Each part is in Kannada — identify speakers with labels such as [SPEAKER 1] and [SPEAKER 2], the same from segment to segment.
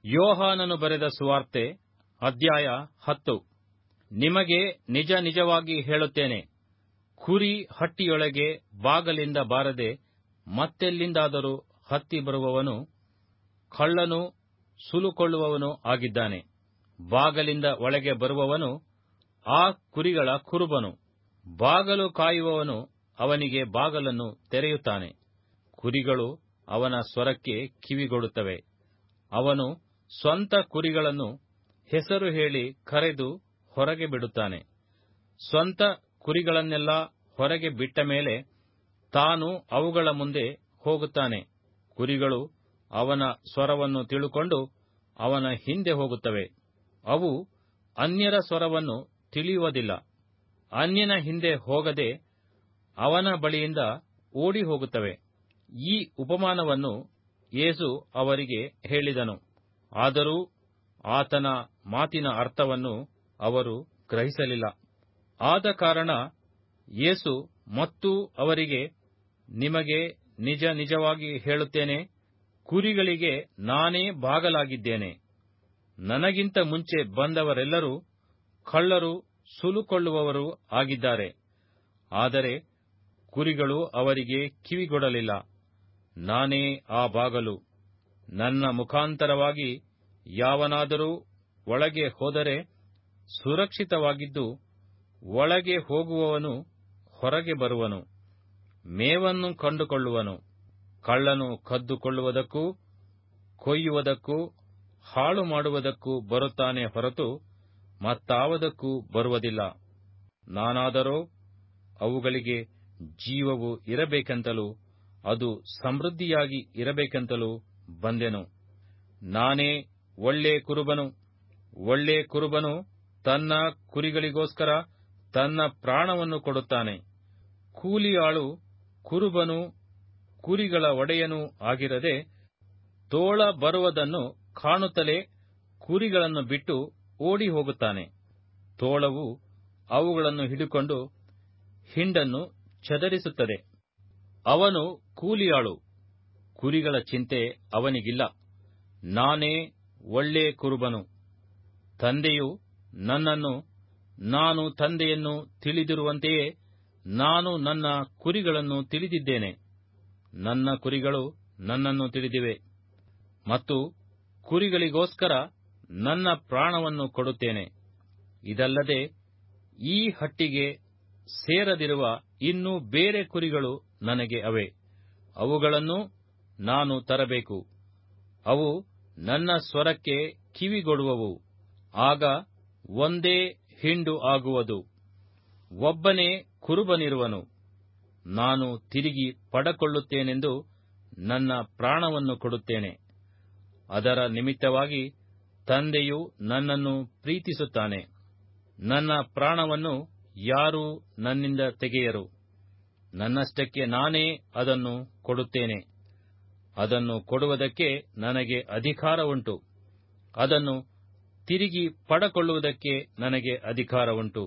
[SPEAKER 1] ಯೋಹಾನನು ಬರೆದ ಸುವಾರ್ತೆ ಅಧ್ಯಾಯ ಹತ್ತು ನಿಮಗೆ ನಿಜ ನಿಜವಾಗಿ ಹೇಳುತ್ತೇನೆ ಕುರಿ ಹಟ್ಟಿಯೊಳಗೆ ಬಾಗಲಿಂದ ಬಾರದೆ ಮತ್ತೆಲ್ಲಿಂದಾದರೂ ಹತ್ತಿ ಬರುವವನು ಕಳ್ಳನೂ ಸುಲುಕೊಳ್ಳುವವನೂ ಆಗಿದ್ದಾನೆ ಬಾಗಲಿಂದ ಒಳಗೆ ಬರುವವನು ಆ ಕುರಿಗಳ ಕುರುಬನು ಬಾಗಲು ಕಾಯುವವನು ಅವನಿಗೆ ಬಾಗಲನ್ನು ತೆರೆಯುತ್ತಾನೆ ಕುರಿಗಳು ಅವನ ಸ್ವರಕ್ಕೆ ಕಿವಿಗೊಡುತ್ತವೆ ಅವನು ಸ್ವಂತ ಕುರಿಗಳನ್ನು ಹೆಸರು ಹೇಳಿ ಕರೆದು ಹೊರಗೆ ಬಿಡುತ್ತಾನೆ ಸ್ವಂತ ಕುರಿಗಳನ್ನೆಲ್ಲಾ ಹೊರಗೆ ಬಿಟ್ಟ ಮೇಲೆ ತಾನು ಅವುಗಳ ಮುಂದೆ ಹೋಗುತ್ತಾನೆ ಕುರಿಗಳು ಅವನ ಸ್ವರವನ್ನು ತಿಳುಕೊಂಡು ಅವನ ಹಿಂದೆ ಹೋಗುತ್ತವೆ ಅವು ಅನ್ಯರ ಸ್ವರವನ್ನು ತಿಳಿಯುವುದಿಲ್ಲ ಅನ್ಯನ ಹಿಂದೆ ಹೋಗದೆ ಅವನ ಬಳಿಯಿಂದ ಓಡಿ ಹೋಗುತ್ತವೆ ಈ ಉಪಮಾನವನ್ನು ಯೇಸು ಅವರಿಗೆ ಹೇಳಿದನು ಆದರೂ ಆತನ ಮಾತಿನ ಅರ್ಥವನ್ನು ಅವರು ಗ್ರಹಿಸಲಿಲ್ಲ ಆದ ಕಾರಣ ಯೇಸು ಮತ್ತೂ ಅವರಿಗೆ ನಿಮಗೆ ನಿಜ ನಿಜವಾಗಿ ಹೇಳುತ್ತೇನೆ ಕುರಿಗಳಿಗೆ ನಾನೇ ಬಾಗಲಾಗಿದ್ದೇನೆ ನನಗಿಂತ ಮುಂಚೆ ಬಂದವರೆಲ್ಲರೂ ಕಳ್ಳರು ಸುಲುಕೊಳ್ಳುವವರೂ ಆಗಿದ್ದಾರೆ ಆದರೆ ಕುರಿಗಳು ಅವರಿಗೆ ಕಿವಿಗೊಡಲಿಲ್ಲ ನಾನೇ ಆ ಬಾಗಲು ನನ್ನ ಮುಖಾಂತರವಾಗಿ ಯಾವನಾದರೂ ಒಳಗೆ ಹೋದರೆ ಸುರಕ್ಷಿತವಾಗಿದ್ದು ಒಳಗೆ ಹೋಗುವವನು ಹೊರಗೆ ಬರುವನು ಮೇವನ್ನು ಕಂಡುಕೊಳ್ಳುವನು ಕಳ್ಳನು ಕದ್ದುಕೊಳ್ಳುವುದಕ್ಕೂ ಕೊಯ್ಯುವುದಕ್ಕೂ ಹಾಳು ಮಾಡುವುದಕ್ಕೂ ಬರುತ್ತಾನೆ ಹೊರತು ಮತ್ತಾವುದಕ್ಕೂ ಬರುವುದಿಲ್ಲ ನಾನಾದರೋ ಅವುಗಳಿಗೆ ಜೀವವು ಇರಬೇಕೆಂತಲೂ ಅದು ಸಮೃದ್ಧಿಯಾಗಿ ಇರಬೇಕೆಂತಲೂ ಬಂದೆನು ನಾನೇ ಒಳ್ಳೆ ಕುರುಬನು ಒಳ್ಳೆ ಕುರುಬನು ತನ್ನ ಕುರಿಗಳಿಗೋಸ್ಕರ ತನ್ನ ಪ್ರಾಣವನ್ನು ಕೊಡುತ್ತಾನೆ ಕೂಲಿಯಾಳು ಕುರುಬನು ಕುರಿಗಳ ಒಡೆಯನೂ ಆಗಿರದೆ ತೋಳ ಬರುವುದನ್ನು ಕಾಣುತ್ತಲೇ ಕುರಿಗಳನ್ನು ಬಿಟ್ಟು ಓಡಿ ಹೋಗುತ್ತಾನೆ ತೋಳವು ಅವುಗಳನ್ನು ಹಿಡಿಕೊಂಡು ಹಿಂಡನ್ನು ಚದರಿಸುತ್ತದೆ ಅವನು ಕೂಲಿಯಾಳು ಕುರಿಗಳ ಚಿಂತೆ ಅವನಿಗಿಲ್ಲ ನಾನೇ ಒಳ್ಳೆ ಕುರುಬನು ತಂದೆಯು ನನ್ನನ್ನು ನಾನು ತಂದೆಯನ್ನು ತಿಳಿದಿರುವಂತೆಯೇ ನಾನು ನನ್ನ ಕುರಿಗಳನ್ನು ತಿಳಿದಿದ್ದೇನೆ ನನ್ನ ಕುರಿಗಳು ನನ್ನನ್ನು ತಿಳಿದಿವೆ ಮತ್ತು ಕುರಿಗಳಿಗೋಸ್ಕರ ನನ್ನ ಪ್ರಾಣವನ್ನು ಕೊಡುತ್ತೇನೆ ಇದಲ್ಲದೆ ಈ ಹಟ್ಟಿಗೆ ಸೇರದಿರುವ ಇನ್ನೂ ಬೇರೆ ಕುರಿಗಳು ನನಗೆ ಅವೆ ಅವುಗಳನ್ನು ನಾನು ತರಬೇಕು ಅವು ನನ್ನ ಸ್ವರಕ್ಕೆ ಕಿವಿಗೊಡುವವು ಆಗ ಒಂದೇ ಹಿಂಡು ಆಗುವುದು ಒಬ್ಬನೇ ಕುರುಬನಿರುವನು ನಾನು ತಿರುಗಿ ಪಡಕೊಳ್ಳುತ್ತೇನೆಂದು ನನ್ನ ಪ್ರಾಣವನ್ನು ಕೊಡುತ್ತೇನೆ ಅದರ ನಿಮಿತ್ತವಾಗಿ ತಂದೆಯು ನನ್ನನ್ನು ಪ್ರೀತಿಸುತ್ತಾನೆ ನನ್ನ ಪ್ರಾಣವನ್ನು ಯಾರೂ ನನ್ನಿಂದ ತೆಗೆಯರು ನನ್ನಷ್ಟಕ್ಕೆ ನಾನೇ ಅದನ್ನು ಕೊಡುತ್ತೇನೆ ಅದನ್ನು ಕೊಡುವುದಕ್ಕೆ ನನಗೆ ಅಧಿಕಾರ ಉಂಟು ಅದನ್ನು ತಿರುಗಿ ಪಡಕೊಳ್ಳುವುದಕ್ಕೆ ನನಗೆ ಅಧಿಕಾರ ಉಂಟು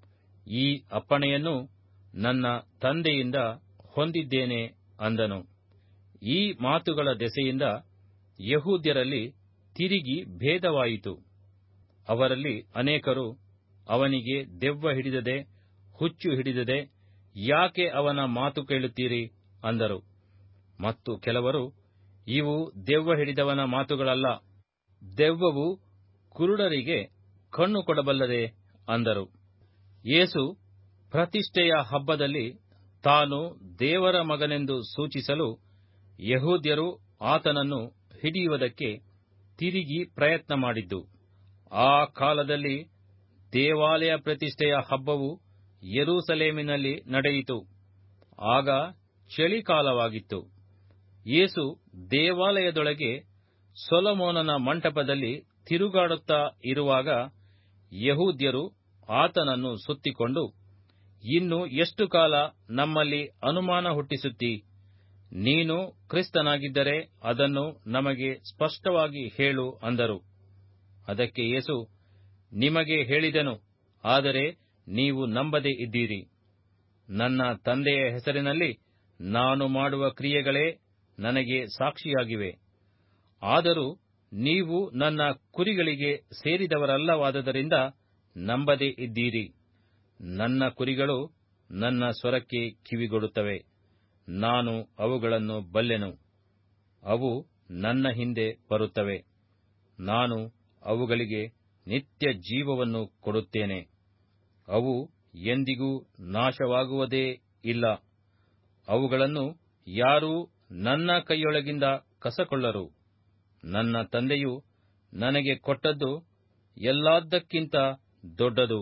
[SPEAKER 1] ಈ ಅಪ್ಪಣೆಯನ್ನು ನನ್ನ ತಂದೆಯಿಂದ ಹೊಂದಿದ್ದೇನೆ ಅಂದನು ಈ ಮಾತುಗಳ ದೆಸೆಯಿಂದ ಯಹೂದ್ಯರಲ್ಲಿ ತಿರುಗಿ ಭೇದವಾಯಿತು ಅವರಲ್ಲಿ ಅನೇಕರು ಅವನಿಗೆ ದೆವ್ವ ಹಿಡಿದದೆ ಹುಚ್ಚು ಹಿಡಿದದೆ ಯಾಕೆ ಅವನ ಮಾತು ಕೇಳುತ್ತೀರಿ ಅಂದರು ಮತ್ತು ಕೆಲವರು ಇವು ದೆವ್ವ ಹಿಡಿದವನ ಮಾತುಗಳಲ್ಲ ದೆವ್ವವು ಕುರುಡರಿಗೆ ಕಣ್ಣು ಕೊಡಬಲ್ಲದೆ ಅಂದರು ಯೇಸು ಪ್ರತಿಷ್ಠೆಯ ಹಬ್ಬದಲ್ಲಿ ತಾನು ದೇವರ ಮಗನೆಂದು ಸೂಚಿಸಲು ಯಹೂದ್ಯರು ಆತನನ್ನು ಹಿಡಿಯುವುದಕ್ಕೆ ತಿರುಗಿ ಪ್ರಯತ್ನ ಮಾಡಿದ್ದು ಆ ಕಾಲದಲ್ಲಿ ದೇವಾಲಯ ಪ್ರತಿಷ್ಠೆಯ ಹಬ್ಬವು ಯೆರೂಸಲೇಮಿನಲ್ಲಿ ನಡೆಯಿತು ಆಗ ಚಳಿಕಾಲವಾಗಿತ್ತು ಯೇಸು ದೇವಾಲಯದೊಳಗೆ ಸೊಲೊಮೋನನ ಮಂಟಪದಲ್ಲಿ ತಿರುಗಾಡುತ್ತಾ ಇರುವಾಗ ಯಹೂದ್ಯರು ಆತನನ್ನು ಸುತ್ತಿಕೊಂಡು ಇನ್ನು ಎಷ್ಟು ಕಾಲ ನಮ್ಮಲ್ಲಿ ಅನುಮಾನ ಹುಟ್ಟಿಸುತ್ತಿ ನೀನು ಕ್ರಿಸ್ತನಾಗಿದ್ದರೆ ಅದನ್ನು ನಮಗೆ ಸ್ಪಷ್ಟವಾಗಿ ಹೇಳು ಅಂದರು ಅದಕ್ಕೆ ಯೇಸು ನಿಮಗೆ ಹೇಳಿದೆನು ಆದರೆ ನೀವು ನಂಬದೇ ಇದ್ದೀರಿ ನನ್ನ ತಂದೆಯ ಹೆಸರಿನಲ್ಲಿ ನಾನು ಮಾಡುವ ಕ್ರಿಯೆಗಳೇ ನನಗೆ ಸಾಕ್ಷಿಯಾಗಿವೆ ಆದರೂ ನೀವು ನನ್ನ ಕುರಿಗಳಿಗೆ ಸೇರಿದವರಲ್ಲವಾದದರಿಂದ ನಂಬದೇ ಇದ್ದೀರಿ ನನ್ನ ಕುರಿಗಳು ನನ್ನ ಸ್ವರಕ್ಕೆ ಕಿವಿಗೊಡುತ್ತವೆ ನಾನು ಅವುಗಳನ್ನು ಬಲ್ಲೆನು ಅವು ನನ್ನ ಹಿಂದೆ ಬರುತ್ತವೆ ನಾನು ಅವುಗಳಿಗೆ ನಿತ್ಯ ಜೀವವನ್ನು ಕೊಡುತ್ತೇನೆ ಅವು ಎಂದಿಗೂ ನಾಶವಾಗುವುದೇ ಇಲ್ಲ ಅವುಗಳನ್ನು ಯಾರೂ ನನ್ನ ಕೈಯೊಳಗಿಂದ ಕಸಕೊಳ್ಳರು ನನ್ನ ತಂದೆಯು ನನಗೆ ಕೊಟ್ಟದ್ದು ಎಲ್ಲಾದ್ದಕ್ಕಿಂತ ದೊಡ್ಡದು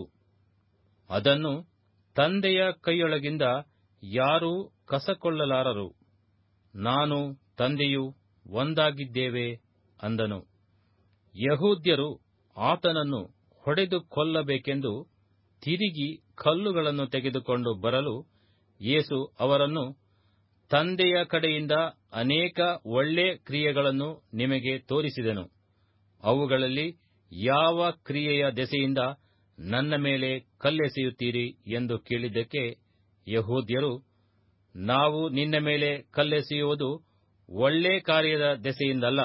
[SPEAKER 1] ಅದನ್ನು ತಂದೆಯ ಕೈಯೊಳಗಿಂದ ಯಾರೂ ಕಸಕೊಳ್ಳಲಾರರು ನಾನು ತಂದೆಯು ಒಂದಾಗಿದ್ದೇವೆ ಅಂದನು ಯಹೂದ್ಯರು ಆತನನ್ನು ಹೊಡೆದು ಕೊಲ್ಲಬೇಕೆಂದು ತಿರುಗಿ ಕಲ್ಲುಗಳನ್ನು ತೆಗೆದುಕೊಂಡು ಬರಲು ಯೇಸು ಅವರನ್ನು ತಂದೆಯ ಕಡೆಯಿಂದ ಅನೇಕ ಒಳ್ಳೆ ಕ್ರಿಯೆಗಳನ್ನು ನಿಮಗೆ ತೋರಿಸಿದೆನು ಅವುಗಳಲ್ಲಿ ಯಾವ ಕ್ರಿಯೆಯ ದೆಸೆಯಿಂದ ನನ್ನ ಮೇಲೆ ಕಲ್ಲೆಸೆಯುತ್ತೀರಿ ಎಂದು ಕೇಳಿದ್ದಕ್ಕೆ ಯಹೂದ್ಯರು ನಾವು ನಿನ್ನ ಮೇಲೆ ಕಲ್ಲೆಸೆಯುವುದು ಒಳ್ಳೆ ಕಾರ್ಯದ ದೆಸೆಯಿಂದಲ್ಲ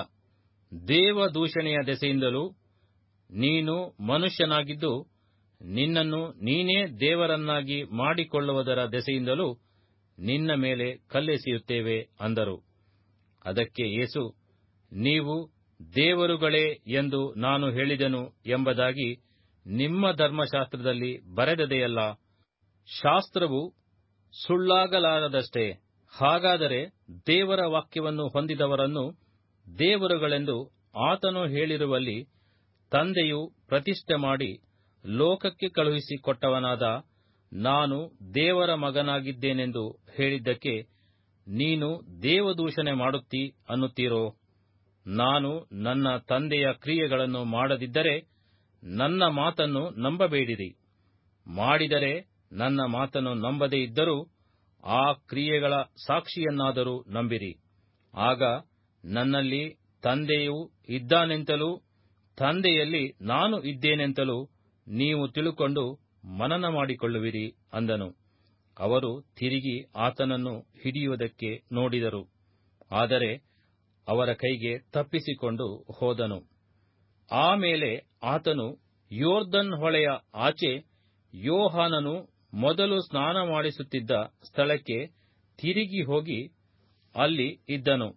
[SPEAKER 1] ದೇವದೂಷಣೆಯ ದೆಸೆಯಿಂದಲೂ ನೀನು ಮನುಷ್ಯನಾಗಿದ್ದು ನಿನ್ನನ್ನು ನೀನೇ ದೇವರನ್ನಾಗಿ ಮಾಡಿಕೊಳ್ಳುವುದರ ದೆಸೆಯಿಂದಲೂ ನಿನ್ನ ಮೇಲೆ ಕಲ್ಲೆಸೆಯುತ್ತೇವೆ ಅಂದರು ಅದಕ್ಕೆ ಯೇಸು ನೀವು ದೇವರುಗಳೇ ಎಂದು ನಾನು ಹೇಳಿದೆನು ಎಂಬುದಾಗಿ ನಿಮ್ಮ ಧರ್ಮಶಾಸ್ತ್ರದಲ್ಲಿ ಬರೆದದೆಯಲ್ಲ ಶಾಸ್ತ್ರವು ಸುಳ್ಳಾಗಲಾರದಷ್ಟೇ ಹಾಗಾದರೆ ದೇವರ ವಾಕ್ಯವನ್ನು ಹೊಂದಿದವರನ್ನು ದೇವರುಗಳೆಂದು ಆತನು ಹೇಳಿರುವಲ್ಲಿ ತಂದೆಯು ಪ್ರತಿಷ್ಠೆ ಮಾಡಿ ಲೋಕಕ್ಕೆ ಕಳುಹಿಸಿಕೊಟ್ಟವನಾದ ನಾನು ದೇವರ ಮಗನಾಗಿದ್ದೇನೆಂದು ಹೇಳಿದ್ದಕ್ಕೆ ನೀನು ದೇವದೂಷಣೆ ಮಾಡುತ್ತೀ ಅನ್ನುತ್ತೀರೋ ನಾನು ನನ್ನ ತಂದೆಯ ಕ್ರಿಯೆಗಳನ್ನು ಮಾಡದಿದ್ದರೆ ನನ್ನ ಮಾತನ್ನು ನಂಬಬೇಡಿರಿ ಮಾಡಿದರೆ ನನ್ನ ಮಾತನ್ನು ನಂಬದೇ ಇದ್ದರೂ ಆ ಕ್ರಿಯೆಗಳ ಸಾಕ್ಷಿಯನ್ನಾದರೂ ನಂಬಿರಿ ಆಗ ನನ್ನಲ್ಲಿ ತಂದೆಯು ಇದ್ದಾನೆಂತಲೂ ತಂದೆಯಲ್ಲಿ ನಾನು ಇದ್ದೇನೆಂತಲೂ ನೀವು ತಿಳುಕೊಂಡು ಮನನ ಮಾಡಿಕೊಳ್ಳುವಿರಿ ಅಂದನು ಅವರು ತಿರುಗಿ ಆತನನ್ನು ಹಿಡಿಯುವುದಕ್ಕೆ ನೋಡಿದರು ಆದರೆ ಅವರ ಕೈಗೆ ತಪ್ಪಿಸಿಕೊಂಡು ಹೋದನು ಆಮೇಲೆ ಆತನು ಯೋರ್ದನ್ ಹೊಳೆಯ ಆಚೆ ಯೋಹಾನನು ಮೊದಲು ಸ್ನಾನ ಮಾಡಿಸುತ್ತಿದ್ದ ಸ್ಥಳಕ್ಕೆ ತಿರುಗಿ ಹೋಗಿ ಅಲ್ಲಿ ಇದ್ದನು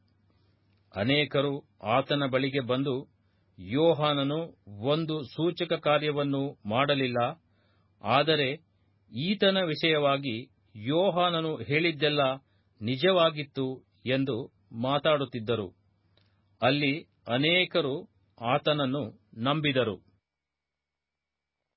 [SPEAKER 1] ಅನೇಕರು ಆತನ ಬಳಿಗೆ ಬಂದು ಯೋಹಾನನು ಒಂದು ಸೂಚಕ ಕಾರ್ಯವನ್ನು ಮಾಡಲಿಲ್ಲ ಆದರೆ ಈತನ ವಿಷಯವಾಗಿ ಯೋಹಾನನು ಹೇಳಿದ್ದೆಲ್ಲ ನಿಜವಾಗಿತ್ತು ಎಂದು ಮಾತಾಡುತ್ತಿದ್ದರು ಅಲ್ಲಿ ಅನೇಕರು ಆತನನ್ನು ನಂಬಿದರು